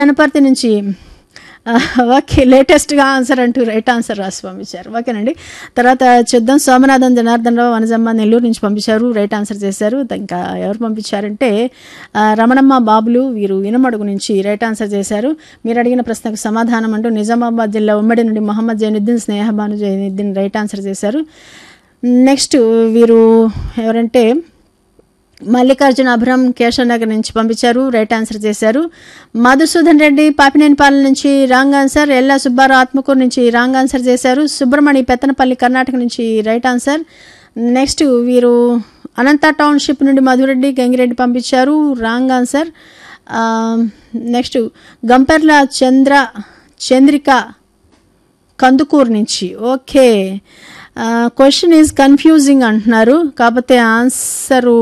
గణపతి నుంచి ఆ, ఓకే లేటెస్ట్గా ఆన్సర్ అంటూ రైట్ ఆన్సర్ రాసి పంపించారు ఓకేనండి తర్వాత చూద్దాం సోమనాథన్ జనార్దన్ రావు వనజమ్మ నెల్లూరు నుంచి పంపించారు రైట్ ఆన్సర్ చేశారు ఇంకా ఎవరు పంపించారంటే ఆ, రమణమ్మ బాబులు వీరు ఇనమడుగు నుంచి రైట్ ఆన్సర్ చేశారు మీరు అడిగిన ప్రశ్నకు సమాధానం అంటూ నిజామాబాద్ జిల్లా ఉమ్మడి నుండి మొహమ్మద్ జైనుద్దీన్ స్నేహబాను జైనుద్దీన్ రైట్ ఆన్సర్ చేశారు నెక్స్ట్ వీరు ఎవరంటే మల్లికార్జున అభ్రం కేశవనగర్ నుంచి పంపించారు రైట్ ఆన్సర్ చేశారు మధుసూదన్ రెడ్డి పాపినేనిపాలెం నుంచి రాంగ్ ఆన్సర్ ఎల్లా సుబ్బారావు ఆత్మకూరు నుంచి రాంగ్ ఆన్సర్ చేశారు సుబ్రమణి పెత్తనపల్లి కర్ణాటక నుంచి రైట్ ఆన్సర్ నెక్స్ట్ వీరు అనంత టౌన్షిప్ నుండి మధురెడ్డి గంగిరెడ్డి పంపించారు రాంగ్ ఆన్సర్ ఆ, నెక్స్ట్ గంపెర్ల చంద్ర చంద్రిక కందుకూరు నుంచి ఓకే క్వశ్చన్ ఈజ్ కన్ఫ్యూజింగ్ అంటున్నారు కాకపోతే ఆన్సరు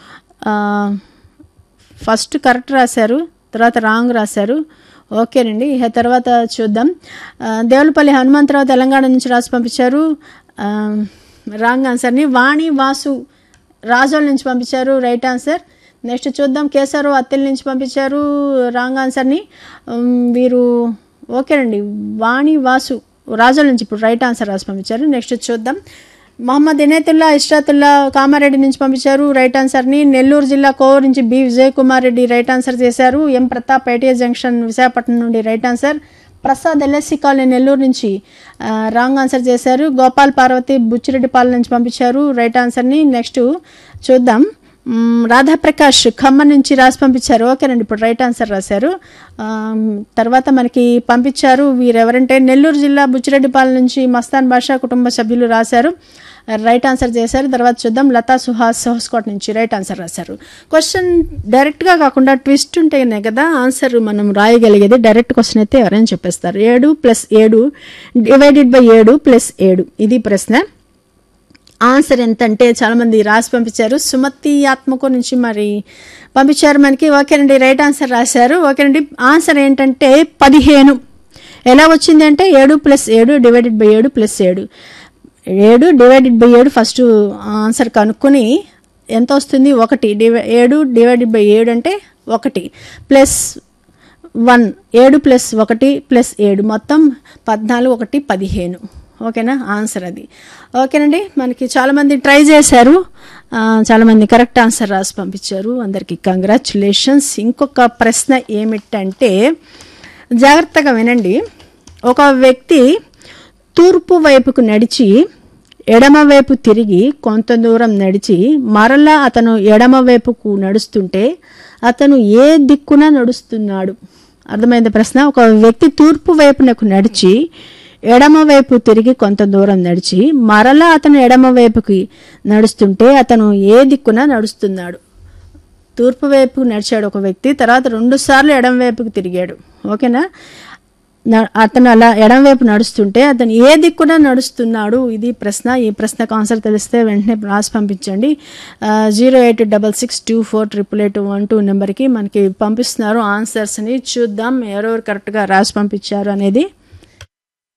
ఫస్ట్ కరెక్ట్ రాశారు తర్వాత రాంగ్ రాశారు ఓకేనండి ఇక తర్వాత చూద్దాం ఆ, దేవులపల్లి హనుమంతరావు తెలంగాణ నుంచి రాసి పంపించారు ఆ, రాంగ్ ఆన్సర్ని వాణి వాసు రాజోల్ నుంచి పంపించారు రైట్ ఆన్సర్ నెక్స్ట్ చూద్దాం కేసరావు అత్తెల నుంచి పంపించారు రాంగ్ ఆన్సర్ని ఉమ్, వీరు ఓకేనండి వాణి వాసు రాజుల నుంచి ఇప్పుడు రైట్ ఆన్సర్ రాసి పంపించారు నెక్స్ట్ చూద్దాం మహమ్మద్ ఇనేతుల్లా ఇష్రాతుల్లా కామారెడ్డి నుంచి పంపించారు రైట్ ఆన్సర్ని నెల్లూరు జిల్లా కోవూరు నుంచి B Vijay Kumar Reddy right answer చేశారు M Pratap ITI junction Visakhapatnam నుండి right answer Prasad LSC colony Nellore నుంచి ఆ, రాంగ్ ఆన్సర్ చేశారు గోపాల్ పార్వతి బుచ్చిరెడ్డిపాలెం నుంచి పంపించారు రైట్ ఆన్సర్ని నెక్స్ట్ చూద్దాం మ్మ్, రాధాప్రకాష్ ఖమ్మం నుంచి రాసి పంపించారు ఓకేనండి ఇప్పుడు రైట్ ఆన్సర్ రాశారు ఆమ్, తర్వాత మనకి పంపించారు వీరెవరంటే నెల్లూరు జిల్లా బుచ్చిరెడ్డిపాలెం నుంచి మస్తాన్ బాషా కుటుంబ సభ్యులు రాశారు రైట్ ఆన్సర్ చేశారు తర్వాత చూద్దాం లతా సుహాస్ హౌస్కోట్ నుంచి రైట్ ఆన్సర్ రాశారు క్వశ్చన్ డైరెక్ట్గా కాకుండా ట్విస్ట్ ఉంటేనే కదా ఆన్సర్ మనం రాయగలిగేది డైరెక్ట్ క్వశ్చన్ అయితే ఎవరైనా చెప్పేస్తారు ఏడు ప్లస్ ఏడు డివైడెడ్ బై ఏడు ప్లస్ ఏడు ఇది ప్రశ్న ఆన్సర్ ఎంత అంటే చాలా మంది రాసి పంపించారు సుమతి ఆత్మకు నుంచి మరి పంపించారు మనకి ఓకేనండి రైట్ ఆన్సర్ రాశారు ఓకేనండి ఆన్సర్ ఏంటంటే పదిహేను ఎలా వచ్చింది అంటే ఏడు ప్లస్ ఏడు డివైడెడ్ బై ఏడు ప్లస్ ఏడు ఏడు డివైడెడ్ బై ఏడు ఫస్ట్ ఆన్సర్ కనుక్కొని ఎంత వస్తుంది ఒకటి డివై ఏడు డివైడెడ్ బై ఏడు అంటే ఒకటి ప్లస్ వన్ ఏడు ప్లస్ ఒకటి ప్లస్ ఏడు మొత్తం పద్నాలుగు ఒకటి పదిహేను ఓకేనా ఆన్సర్ అది ఓకేనండి మనకి చాలామంది ట్రై చేశారు ఆ, చాలామంది కరెక్ట్ ఆన్సర్ రాసి పంపించారు అందరికీ కంగ్రాచులేషన్స్ ఇంకొక ప్రశ్న ఏమిటంటే జాగ్రత్తగా వినండి ఒక వ్యక్తి తూర్పు వైపుకు నడిచి ఎడమ వైపు తిరిగి కొంత దూరం నడిచి మరలా అతను ఎడమ వైపుకు నడుస్తుంటే అతను ఏ దిక్కున నడుస్తున్నాడు అర్థమైంది ప్రశ్న ఒక వ్యక్తి తూర్పు వైపునకు నడిచి ఎడమ వైపు తిరిగి కొంత దూరం నడిచి మరలా అతను ఎడమ వైపుకి నడుస్తుంటే అతను ఏ దిక్కున నడుస్తున్నాడు తూర్పు వైపు నడిచాడు ఒక వ్యక్తి తర్వాత రెండు సార్లు ఎడమ వైపుకి తిరిగాడు ఓకేనా న- అతను అలా ఎడమ వైపు నడుస్తుంటే అతను ఏ దిక్కున నడుస్తున్నాడు ఇది ప్రశ్న ఈ ప్రశ్నకు ఆన్సర్ తెలిస్తే వెంటనే రాసి పంపించండి zero eight double six two four triple eight one two నెంబర్కి మనకి పంపిస్తున్నారు ఆన్సర్స్ని చూద్దాం ఎవరెవరు కరెక్ట్గా రాసి పంపించారు అనేది